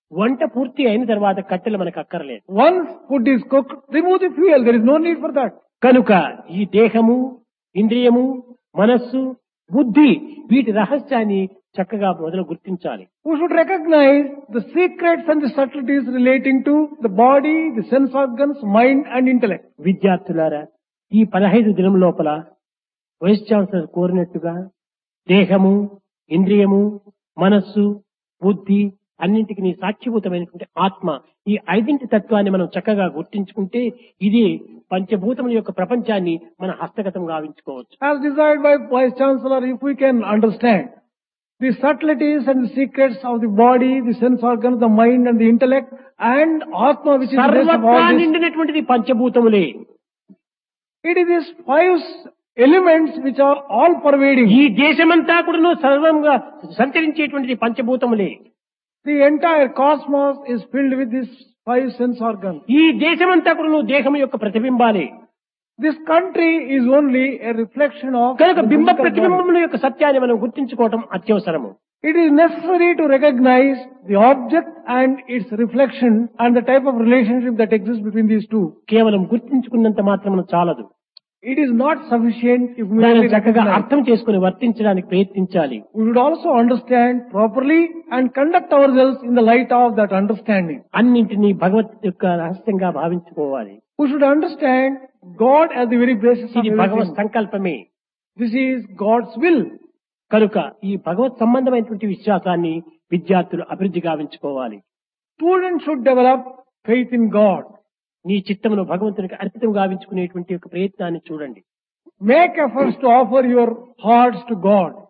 వంట పూర్తి అయిన తర్వాత కట్టెలు మనకు అక్కర్లేదు Once food is cooked, remove the fuel. There is no need for that. కనుక ఈ దేహము ఇంద్రియము మనస్సు బుద్ధి వీటి రహస్యాన్ని చక్కగా మొదలు గుర్తించాలి We should recognize the secrets and the subtleties relating to the body, the sense organs, mind and intellect. విద్యార్థులారా ఈ పదహైదు దినం లోపల వైస్ ఛాన్సలర్ కోరినట్టుగా దేహము ఇంద్రియము మనస్సు బుద్ధి అన్నింటికి నీ సాక్షిభూతమైనటువంటి ఆత్మ ఈ ఐదింటి తత్వాన్ని మనం చక్కగా గుర్తించుకుంటే ఇది పంచభూతముల యొక్క ప్రపంచాన్ని మన హస్తగతం గావించుకోవచ్చు As desired by Vice Chancellor, if we can understand the subtleties and the secrets of the body, the sense organs, the mind and the intellect and Atma which is the base of సర్వత్రా all this. నిండినటువంటిది పంచభూతములే It is these five elements which are all pervading. ఈ దేశమంతా కూడా సర్వంగా సంచరించేటువంటిది పంచభూతములే The entire cosmos is filled with these five sense organs. ఈ దేశమంతా కూడా దేహం యొక్క ప్రతిబింబాలే This country is only a reflection of కనుక the బింబ physical body. ప్రతిబింబముల యొక్క సత్యాన్ని మనం గుర్తించుకోవటం అత్యవసరము It is necessary to recognize the object and its reflection and the type of relationship that exists between these two. కేవలం గుర్తించుకున్నంత మాత్రం చాలదు It is not sufficient if we దానిని only చక్కగా recognize. అర్థం చేసుకుని వర్తించడానికి ప్రయత్నించాలి We should also understand properly and conduct ourselves in the light of that understanding. అన్నింటినీ భగవత్ యొక్క రహస్యంగా భావించుకోవాలి We should understand God as the very basis of ఇది భగవత్ everything. సంకల్పమే This is God's will. కనుక ఈ భగవత్ సంబంధమైనటువంటి విశ్వాసాన్ని విద్యార్థులు అభివృద్ధి గావించుకోవాలి Students should develop faith in God. నీ చిత్తమును భగవంతునికి అర్పితం గావించుకునేటువంటి ఒక ప్రయత్నాన్ని చూడండి Make efforts to offer your hearts to God.